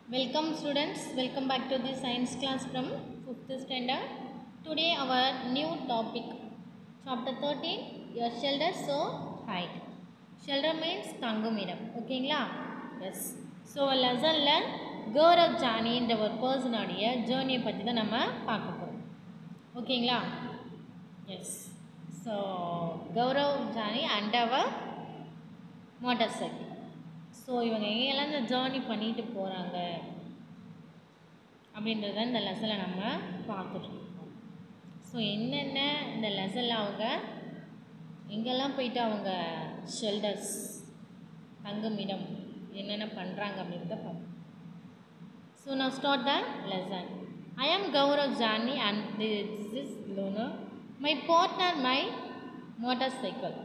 Welcome students, welcome back to the science class from 5th standard. Today our new topic, chapter 13, your shelter so height. Shelter means தங்குமிடம் ஓகேங்களா yes so லெசனில் கௌரவ் ஜானின்ற ஒரு பர்சனுடைய ஜேர்னியை பற்றி தான் நம்ம பார்க்க போகிறோம் ஓகேங்களா yes so Gaurav Johnny and அவர் மோட்டார் சைக்கிள் ஸோ இவங்க எங்கெல்லாம் இந்த ஜேர்னி பண்ணிட்டு போகிறாங்க அப்படின்றத இந்த லெசனில் நம்ம பார்த்துட்ருக்கோம் ஸோ என்னென்ன இந்த லெசனில் அவங்க எங்கெல்லாம் போயிட்டு அவங்க ஷெல்டர்ஸ் தங்குமிடம் என்னென்ன பண்ணுறாங்க அப்படின்றத பார்ப்போம் ஸோ நான் start the lesson I am Gaurav Johnny and this is Luna my partner my motorcycle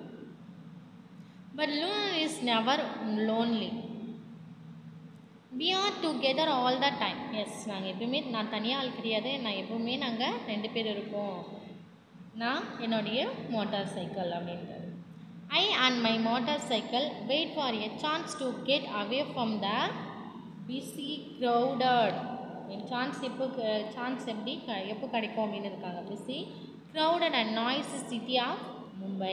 But Luna is never lonely. We are together all the time. Yes நாங்கள் எப்பவுமே நான் தனியாக ஆள் கிடையாது நான் எப்பவுமே நாங்கள் ரெண்டு பேர் இருப்போம் நான் என்னுடைய மோட்டார் சைக்கிள் அப்படின்றது I and my motorcycle wait for a chance to get away from the busy crowded chance எப்போ சான்ஸ் எப்படி க எப்போ கிடைக்கும் அப்படின்னு இருக்காங்க busy crowded and noise city of Mumbai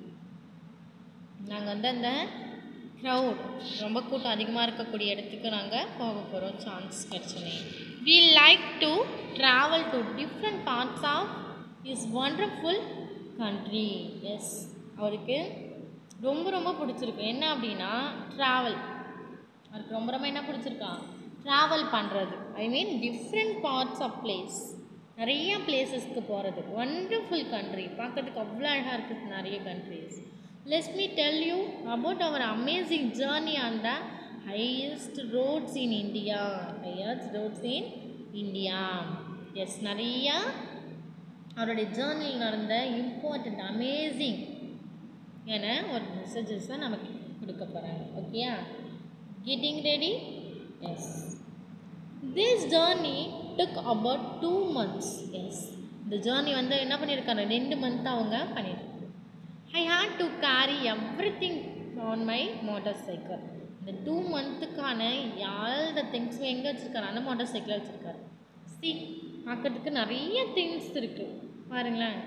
நாங்கள் வந்து அந்த க்ரௌட் ரொம்ப கூட்டம் அதிகமாக இருக்கக்கூடிய இடத்துக்கு நாங்கள் போக போகிறோம் சான்ஸ் கிடச்சுனே we like to travel to different parts of is wonderful country yes அவருக்கு ரொம்ப ரொம்ப பிடிச்சிருக்கு என்ன அப்படின்னா ட்ராவல் அவருக்கு ரொம்ப ரொம்ப என்ன பிடிச்சிருக்கா ட்ராவல் பண்ணுறது I mean different parts of place நிறைய பிளேசஸ்க்கு போகிறது ஒண்டர்ஃபுல் கண்ட்ரி பார்க்கறதுக்கு அவ்வளோ அழகாக இருக்குது நிறைய countries let me tell you about our amazing journey on the highest roads in India. Highest roads in India. Yes நிறையா அவருடைய ஜேர்னியில் நடந்த இம்பார்ட்டண்ட் அமேசிங் என ஒரு மெசேஜஸை நமக்கு கொடுக்க போகிறாங்க ஓகேயா getting ready yes this journey took about two months yes இந்த ஜேர்னி வந்து என்ன பண்ணியிருக்காங்க ரெண்டு மந்த் அவங்க பண்ணியிருக்காங்க I had to carry everything on my motorcycle இந்த டூ மந்த்துக்கான ஆல் த திங்ஸும் எங்கே வச்சுருக்காரு அந்த மோட்டார் சைக்கிளில் வச்சுருக்காரு சி பார்க்கறதுக்கு நிறைய திங்ஸ் இருக்குது பாருங்களேன்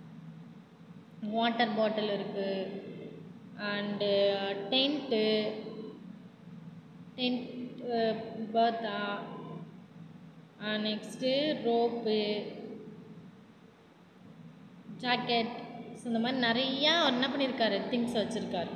வாட்டர் பாட்டில் இருக்குது அண்டு டென்ட்டு டென்ட் பர்த்தா நெக்ஸ்ட்டு ரோப்பு ஜாக்கெட் ஸோ இந்த மாதிரி நிறையா அவர் என்ன பண்ணியிருக்காரு திங்ஸ் வச்சுருக்காரு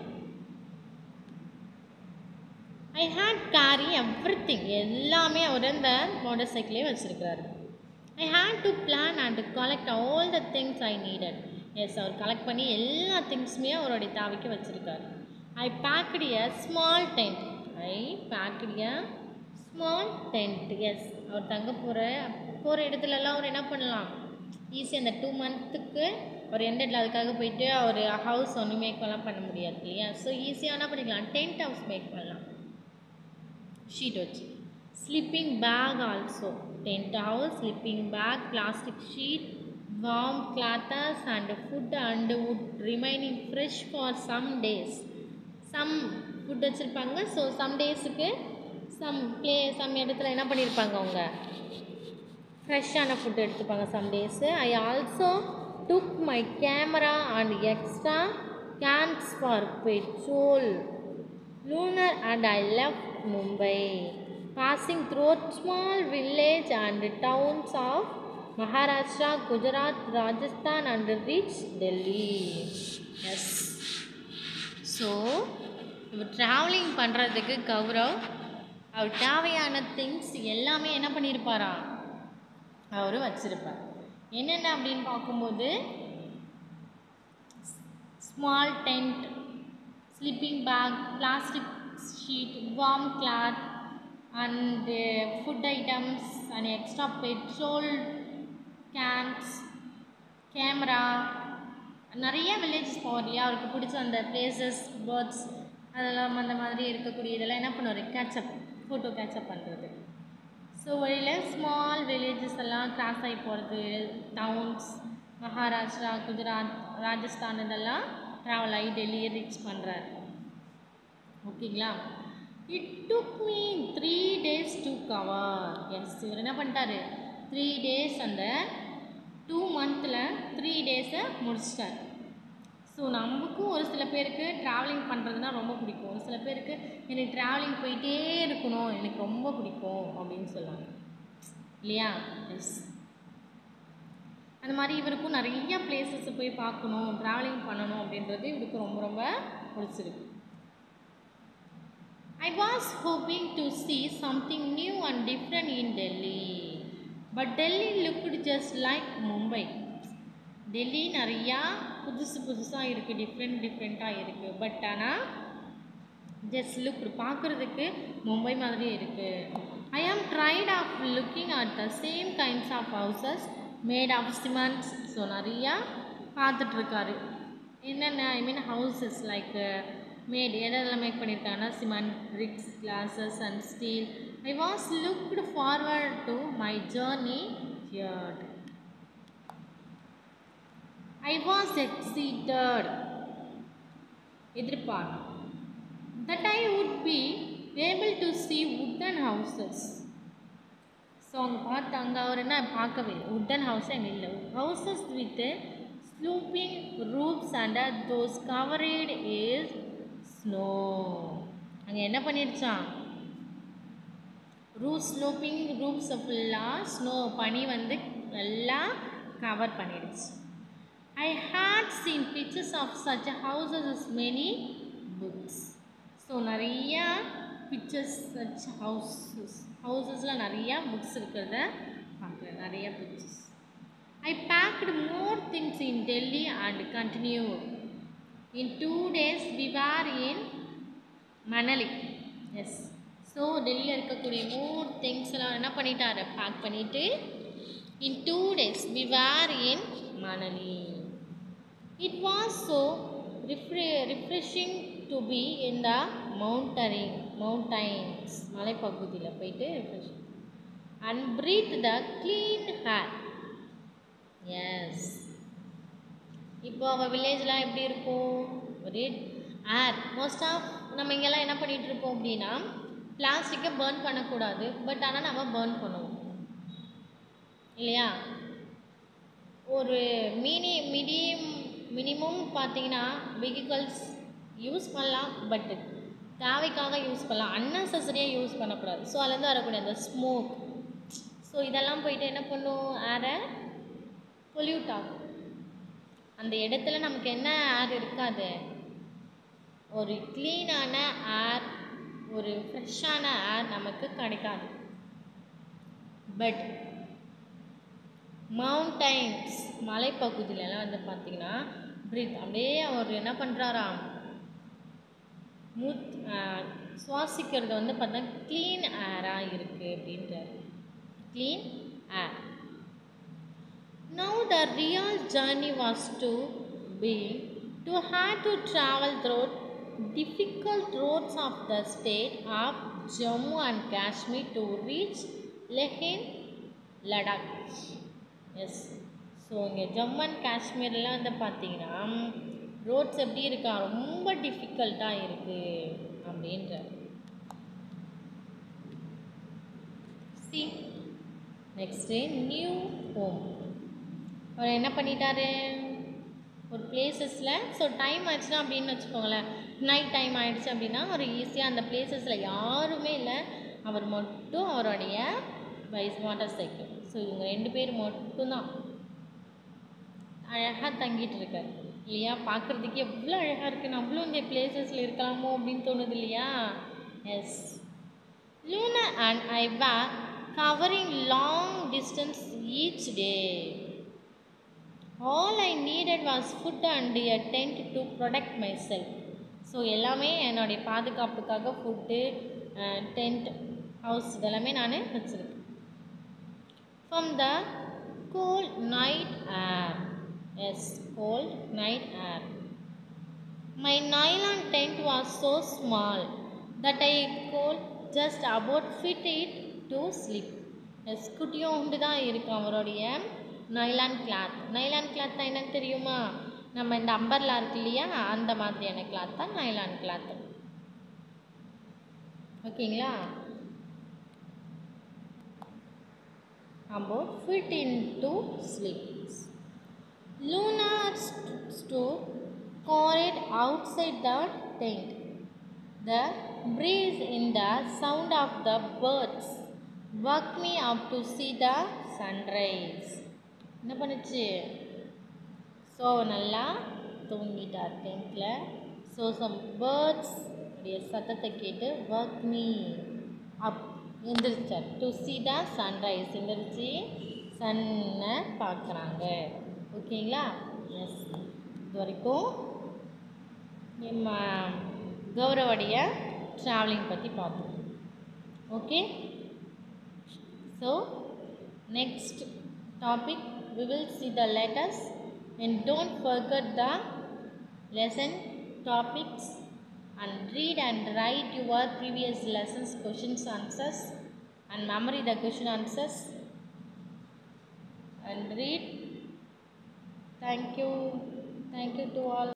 I had carry everything எல்லாமே அவர் இந்த மோட்டர் சைக்கிளே வச்சுருக்காரு I had to plan and collect all the things I needed yes அவர் கலெக்ட் பண்ணி எல்லா திங்ஸுமே அவருடைய தேவைக்கு வச்சுருக்காரு I packed a small tent I packed a small tent yes அவர் தங்க போகிற போகிற இடத்துலலாம் அவர் என்ன பண்ணலாம் ஈஸி அந்த டூ மந்த்துக்கு ஒரு எந்த இடத்துல அதுக்காக போயிட்டு அவர் ஹவுஸ் ஒன்று மேக்கெல்லாம் பண்ண முடியாது இல்லையா ஸோ ஈஸியாக என்ன பண்ணிக்கலாம் டென்ட் ஹவுஸ் மேக் பண்ணலாம் ஷீட் வச்சு sleeping bag also tent house sleeping bag plastic sheet warm clothes and food and would remaining fresh for some days some food வச்சுருப்பாங்க ஸோ சம் டேஸுக்கு சம் ப்ளே சம் இடத்துல என்ன பண்ணியிருப்பாங்க அவங்க ஃப்ரெஷ்ஷான food எடுத்துப்பாங்க some days I also took my camera and extra cans for petrol. Lunar and I left Mumbai, passing through small village and towns of Maharashtra, Gujarat, Rajasthan and reached Delhi. Yes. So இவர் travelling பண்ணுறதுக்கு கௌரவ் அவர் தேவையான things எல்லாமே என்ன பண்ணியிருப்பாரா அவர் வச்சுருப்பார் என்னென்ன அப்படின்னு பார்க்கும்போது small tent sleeping bag plastic sheet warm cloth and food items and extra petrol cans camera நிறைய வில்லேஜஸ் போவார் இல்லையா அவருக்கு பிடிச்ச அந்த பிளேசஸ் பேர்ட்ஸ் அதெல்லாம் அந்த மாதிரி இருக்கக்கூடிய இதெல்லாம் என்ன பண்ணுவார் கேட்சப் ஃபோட்டோ கேட்சப் பண்ணுறது ஸோ வழியில் ஸ்மால் வில்லேஜஸ் எல்லாம் கிராஸ் ஆகி போகிறது டவுன்ஸ் மகாராஷ்டிரா குஜராத் ராஜஸ்தான் இதெல்லாம் ட்ராவல் ஆகி டெல்லியை ரீச் பண்ணுறாரு ஓகேங்களா it took me three days to cover yes இவர் என்ன பண்ணிட்டாரு த்ரீ டேஸ் அந்த டூ மந்தில் த்ரீ டேஸை முடிச்சிட்டார் ஸோ நமக்கும் ஒரு சில பேருக்கு ட்ராவலிங் பண்ணுறதுனா ரொம்ப பிடிக்கும் ஒரு சில பேருக்கு எனக்கு ட்ராவலிங் போயிட்டே இருக்கணும் எனக்கு ரொம்ப பிடிக்கும் அப்படின்னு சொல்லுவாங்க இல்லையா எஸ் அந்த மாதிரி இவருக்கும் நிறைய பிளேசஸ் போய் பார்க்கணும் ட்ராவலிங் பண்ணணும் அப்படின்றது இவருக்கு ரொம்ப ரொம்ப பிடிச்சிருக்கு I was hoping to see something new and different in Delhi. But Delhi looked just like Mumbai. Delhi நிறையா புதுசு புதுசாக இருக்குது டிஃப்ரெண்ட் டிஃப்ரெண்ட்டாக இருக்குது பட் ஆனால் ஜஸ்ட் லுக் பார்க்குறதுக்கு மும்பை மாதிரி இருக்குது I am tired of looking at the same kinds of houses made of cements so நிறையா பார்த்துட்ருக்காரு என்னென்ன I mean houses like made எதெல்லாம் மேக் பண்ணியிருக்காங்கன்னா cement bricks glasses and steel I was looked forward to my journey heard I was excited எதிர்பார் that I would be able to see wooden houses so அவங்க பார்த்து அங்கே அவர் என்ன பார்க்கவே இல்லை wooden house அங்கே இல்லை houses with sloping roofs and those covered is snow அங்கே என்ன பண்ணிடுச்சான் ரூப் ஸ்லோப்பிங் ரூப்ஸ் ஃபுல்லாக ஸ்னோ பனி வந்து நல்லா கவர் பண்ணிடுச்சு I had seen pictures of such houses is many books so நிறையா பிக்சர்ஸ் சச் ஹவுசஸ் ஹவுசஸில் நிறையா புக்ஸ் இருக்கிறத பார்க்குறேன் நிறையா pictures I packed more things in Delhi and continue in two days we were in Manali yes so டெல்லியில் இருக்கக்கூடிய more things எல்லாம் என்ன பண்ணிட்டாரு பேக் பண்ணிவிட்டு in two days we were in Manali it was so refre refreshing to be in the mountain mountains மலைப்பகுதியில் போயிட்டு refresh and breathe the clean air yes இப்போ அவள் வில்லேஜ்லாம் எப்படி இருக்கும் ஒரே ஏர் மோஸ்ட் ஆஃப் நம்ம இங்கெல்லாம் என்ன பண்ணிகிட்டு இருப்போம் அப்படின்னா பிளாஸ்டிக்கை பேர்ன் பண்ணக்கூடாது பட் ஆனால் நம்ம பேர்ன் பண்ணுவோம் இல்லையா ஒரு மினி மிடியம் மினிமம் பார்த்தீங்கன்னா வெஹிக்கல்ஸ் யூஸ் பண்ணலாம் பட் தேவைக்காக யூஸ் பண்ணலாம் அன்னெசரியாக யூஸ் பண்ணக்கூடாது ஸோ அதுலேருந்து வரக்கூடிய அந்த ஸ்மோக் ஸோ இதெல்லாம் போயிட்டு என்ன பண்ணும் ஏரை பொல்யூட் ஆகும் அந்த இடத்துல நமக்கு என்ன ஏர் இருக்காது ஒரு க்ளீனான ஏர் ஒரு ஃப்ரெஷ்ஷான ஏர் நமக்கு கிடைக்காது பட் மவுண்டைன்ஸ் மலைப்பகுதியிலலாம் வந்து பார்த்திங்கன்னா பிரீத் அப்படியே அவர் என்ன பண்ணுறாராம் மூத் சுவாசிக்கிறது வந்து பார்த்தா க்ளீன் ஏராக இருக்குது அப்படின்றார் clean air Now the real journey was to be to have to travel through difficult roads of the state of Jammu and Kashmir to reach Leh Ladakh. Yes so இங்கே Jammu and காஷ்மீர்லாம் வந்து பார்த்தீங்கன்னா roads எப்படி இருக்கா ரொம்ப டிஃபிகல்ட்டாக இருக்குது அப்படின்ற see next new home அவர் என்ன பண்ணிட்டாரு ஒரு பிளேசஸில் ஸோ டைம் ஆச்சுன்னா அப்படின்னு வச்சுக்கோங்களேன் நைட் டைம் ஆயிடுச்சு அப்படின்னா அவர் ஈஸியாக அந்த பிளேசஸில் யாருமே இல்லை அவர் மட்டும் அவருடைய வைஸ் வாட்டர் சைக்கிள் ஸோ இவங்க ரெண்டு பேர் மட்டும்தான் அழகாக தங்கிட்டு இருக்காரு இல்லையா பார்க்குறதுக்கு எவ்வளோ அழகாக இருக்குது நம்மளும் இந்த பிளேசஸில் இருக்கலாமோ அப்படின்னு தோணுது இல்லையா yes Luna and I were covering long distance each day all I needed was food and a tent to protect myself so எல்லாமே என்னுடைய பாதுகாப்புக்காக ஃபுட்டு டென்ட் ஹவுஸ் இதெல்லாமே நான் வச்சுருக்கேன் from the cold night air yes cold night air my nylon tent was so small that I could just about fit it to sleep yes குட்டியோண்டு தான் இருக்கும் அவருடைய நைலான் கிளாத் நைலான் கிளாத் தான் என்னன்னு தெரியுமா நம்ம இந்த அம்பர்லா இருக்கு இல்லையா அந்த மாதிரியான கிளாத் தான் நைலான் கிளாத் ஓகேங்களா about fit into sleeps. Luna st- stood carried outside the tent. The breeze in the sound of the birds woke me up to see the sunrise. என்ன பண்ணுச்சு ஸோ நல்லா தூங்கிட்டார் டென்த்தில் ஸோ சம் பேர்ட்ஸ் உடைய சத்தத்தை கேட்டு woke me up எந்திரிச்சார் to see the sunrise எந்திரிச்சு சன்னை பார்க்குறாங்க ஓகேங்களா எஸ் இது வரைக்கும் நம்ம கௌரவடைய ட்ராவலிங் பற்றி பார்த்தோம் okay so next topic we will see the letters and don't forget the lesson topics and read and write your previous lessons questions answers and memory the question answers and read thank you thank you to all